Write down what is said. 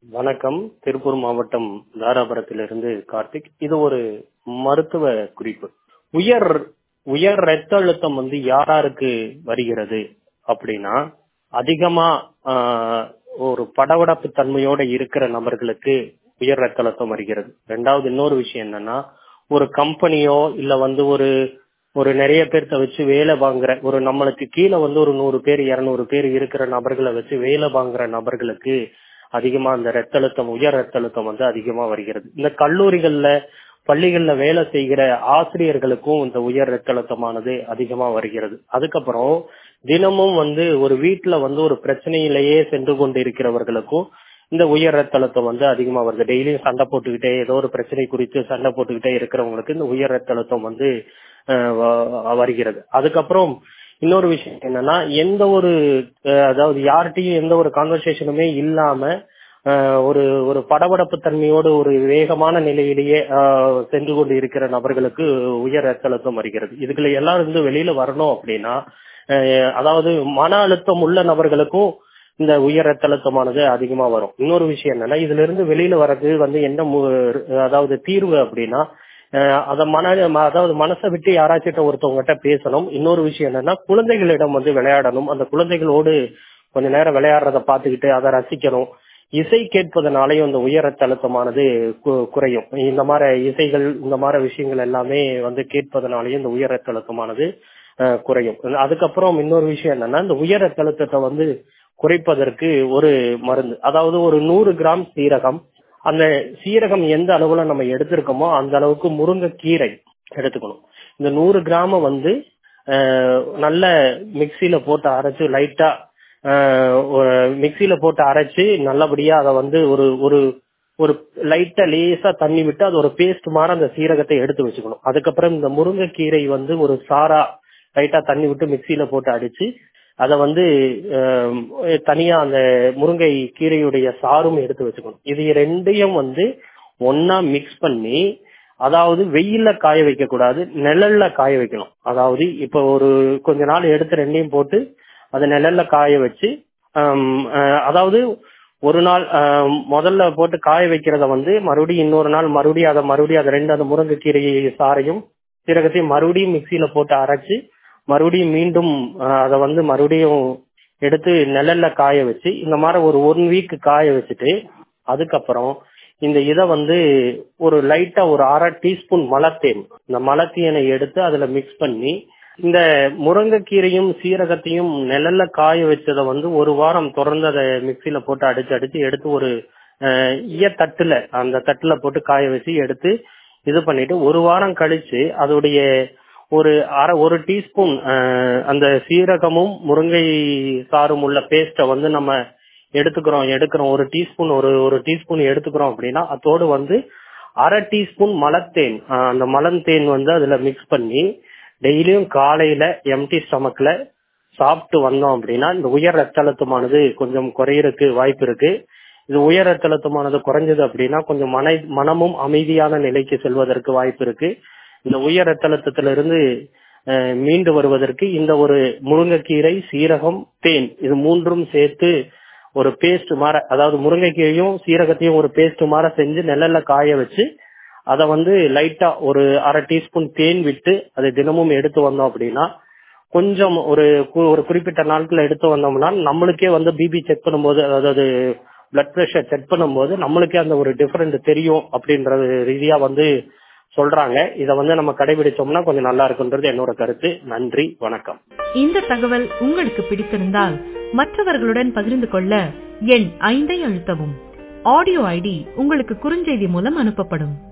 வணக்கம் திருப்பூர் மாவட்டம் தாராபுரத்திலிருந்து கார்த்திக் இது ஒரு மருத்துவ குறிப்பு உயர் உயர் ரத்த அழுத்தம் வந்து யாராருக்கு வருகிறது அப்படின்னா அதிகமா ஆஹ், ஒரு படபடப்பு தன்மையோட இருக்கிற நபர்களுக்கு உயர் ரத்த அழுத்தம் வருகிறது ரெண்டாவது இன்னொரு விஷயம் என்னன்னா ஒரு கம்பெனியோ இல்ல வந்து ஒரு ஒரு நிறைய பேர்த்த வச்சு வேலை வாங்குற ஒரு நம்மளுக்கு கீழே வந்து ஒரு நூறு பேர் இருநூறு பேர் இருக்கிற நபர்களை வச்சு வேலை வாங்குற நபர்களுக்கு அதிகமா அந்த ரத்த அழுத்தம் உயர் ரத்த அழுத்தம் வந்து அதிகமா வருகிறது இந்த கல்லூரிகள்ல பள்ளிகள்ல வேலை செய்கிற ஆசிரியர்களுக்கும் இந்த உயர் ரத்த அழுத்தமானது அதிகமா வருகிறது அதுக்கப்புறம் தினமும் வந்து ஒரு வீட்டுல வந்து ஒரு பிரச்சனையிலேயே சென்று கொண்டு இருக்கிறவர்களுக்கும் இந்த உயர் ரத்த அழுத்தம் வந்து அதிகமா வருது டெய்லியும் சண்டை போட்டுக்கிட்டே ஏதோ ஒரு பிரச்சனை குறித்து சண்டை போட்டுக்கிட்டே இருக்கிறவங்களுக்கு இந்த உயர் ரத்த அழுத்தம் வந்து அஹ், வ- வருகிறது அதுக்கப்புறம் இன்னொரு விஷயம் என்னன்னா எந்த ஒரு அஹ், அதாவது யார்கிட்டயும் எந்த ஒரு கான்வர்சேஷனுமே இல்லாம அஹ், ஒரு ஒரு படபடப்பு தன்மையோடு ஒரு வேகமான நிலையிலேயே அஹ், சென்று கொண்டு இருக்கிற நபர்களுக்கு உயர் ரத்த அழுத்தம் வருகிறது இதுக்குள்ள எல்லாரும் இருந்து வெளியில வரணும் அப்படின்னா அஹ், அதாவது மன அழுத்தம் உள்ள நபர்களுக்கும் இந்த உயர் ரத்த அழுத்தமானது அதிகமா வரும் இன்னொரு விஷயம் என்னன்னா இதுல இருந்து வெளியில வர்றது வந்து என்ன மு- அதாவது தீர்வு அப்படின்னா அஹ் அத மன ம- அதாவது மனசை விட்டு யாராச்சும் ஒருத்தவங்ககிட்ட பேசணும் இன்னொரு விஷயம் என்னன்னா குழந்தைகளிடம் வந்து விளையாடணும் அந்த குழந்தைகளோடு கொஞ்ச நேரம் விளையாடுறத பார்த்துக்கிட்டு அதை ரசிக்கணும் இசை கேட்பதனாலையும் இந்த உயர் ரத்த அழுத்தமானது கு- குறையும் இந்த மாதிரி இசைகள் இந்த மாதிரி விஷயங்கள் எல்லாமே வந்து கேட்பதனாலையும் இந்த உயர் ரத்த அழுத்தமானது அஹ், குறையும் அதுக்கப்புறம் இன்னொரு விஷயம் என்னன்னா இந்த உயர் ரத்த அழுத்தத்தை வந்து குறைப்பதற்கு ஒரு மருந்து அதாவது ஒரு நூறு கிராம் சீரகம் அந்த சீரகம் எந்த அளவுல நம்ம எடுத்திருக்கோமோ அந்த அளவுக்கு முருங்கைக்கீரை எடுத்துக்கணும் இந்த நூறு கிராம வந்து அஹ், நல்ல மிக்சியில போட்டு அரைச்சு லைட்டா மிக்சியில போட்டு அரைச்சு நல்லபடியா அதை வந்து ஒரு ஒரு ஒரு லைட்டா லேசா தண்ணி விட்டு அது ஒரு பேஸ்ட் மாதிரி அந்த சீரகத்தை எடுத்து வச்சுக்கணும் அதுக்கப்புறம் இந்த முருங்கைக்கீரை வந்து ஒரு சாரா லைட்டா தண்ணி விட்டு மிக்சியில போட்டு அடிச்சு அதை வந்து அஹ், தனியா அந்த முருங்கை கீரையுடைய சாரும் எடுத்து வச்சுக்கணும் இது ரெண்டையும் வந்து ஒன்னா மிக்ஸ் பண்ணி அதாவது வெயில்ல காய வைக்க கூடாது நிழல்ல காய வைக்கணும் அதாவது இப்ப ஒரு கொஞ்ச நாள் எடுத்து ரெண்டையும் போட்டு அதை நிழல்ல காய வச்சு ஹம், அஹ், அதாவது ஒரு நாள் அஹ், முதல்ல போட்டு காய வைக்கிறத வந்து மறுபடியும் இன்னொரு நாள் மறுபடியும் அதை மறுபடியும் அதை ரெண்டு அந்த முருங்கைக்கீரை சாறையும் சீரகத்தையும் மறுபடியும் மிக்சியில போட்டு அரைச்சு மறுபடியும் மீண்டும் அஹ், அதை வந்து மறுபடியும் எடுத்து நிழல்ல காய வச்சு இந்த மாதிரி ஒரு ஒன் வீக் காய வச்சுட்டு அதுக்கப்புறம் இந்த இதை வந்து ஒரு லைட்டா ஒரு அரை டீஸ்பூன் மலத்தேன் இந்த மலத்தேனை எடுத்து அதுல மிக்ஸ் பண்ணி இந்த முருங்கைக்கீரையும் சீரகத்தையும் நிழல்ல காய வச்சதை வந்து ஒரு வாரம் தொடர்ந்து அதை மிக்சியில போட்டு அடிச்சு அடிச்சு எடுத்து ஒரு அஹ், ஈய தட்டுல அந்த தட்டுல போட்டு காய வச்சு எடுத்து இது பண்ணிட்டு ஒரு வாரம் கழிச்சு அதோடைய ஒரு அரை ஒரு டீஸ்பூன் அந்த சீரகமும் முருங்கை சாரும் உள்ள பேஸ்ட்டை வந்து நம்ம எடுத்துக்கிறோம் எடுக்கிறோம் ஒரு டீஸ்பூன் ஒரு ஒரு டீஸ்பூன் எடுத்துக்கிறோம் அப்படின்னா அதோடு வந்து அரை டீஸ்பூன் மலத்தேன் அஹ், அந்த மலந்தேன் வந்து அதுல மிக்ஸ் பண்ணி டெய்லியும் காலையில எம்டி ஸ்டமக்ல சாப்பிட்டு வந்தோம் அப்படின்னா இந்த உயர் ரத்த அழுத்தமானது கொஞ்சம் குறையறதுக்கு வாய்ப்பு இருக்கு இது உயர் ரத்த அழுத்தமானது குறைஞ்சது அப்படின்னா கொஞ்சம் மன மனமும் அமைதியான நிலைக்கு செல்வதற்கு வாய்ப்பு இருக்கு இந்த உயர் ரத்த அழுத்தத்திலிருந்து அஹ், மீண்டு வருவதற்கு இந்த ஒரு முருங்கைக்கீரை சீரகம் தேன் இது மூன்றும் சேர்த்து ஒரு பேஸ்ட் மாற அதாவது முருங்கைக்கீரையும் சீரகத்தையும் ஒரு பேஸ்ட் மாற செஞ்சு நிழல்ல காய வச்சு அதை வந்து லைட்டா ஒரு அரை டீஸ்பூன் தேன் விட்டு அதை தினமும் எடுத்து வந்தோம் அப்படின்னா கொஞ்சம் ஒரு கு- ஒரு குறிப்பிட்ட நாட்கள் எடுத்து வந்தோம்னா நம்மளுக்கே வந்து பிபி செக் பண்ணும்போது அதாவது பிளட் பிரஷர் செக் பண்ணும்போது நம்மளுக்கே அந்த ஒரு டிஃபரெண்ட் தெரியும் அப்படின்றது ரீதியா வந்து சொல்றாங்க இதை வந்து நம்ம கடைபிடிச்சோம்னா கொஞ்சம் நல்லா இருக்குன்றது என்னோட கருத்து நன்றி வணக்கம் இந்த தகவல் உங்களுக்கு பிடித்திருந்தால் மற்றவர்களுடன் பகிர்ந்து கொள்ள எண் ஐந்தை அழுத்தவும் ஆடியோ ஐடி உங்களுக்கு குறுஞ்செய்தி மூலம் அனுப்பப்படும்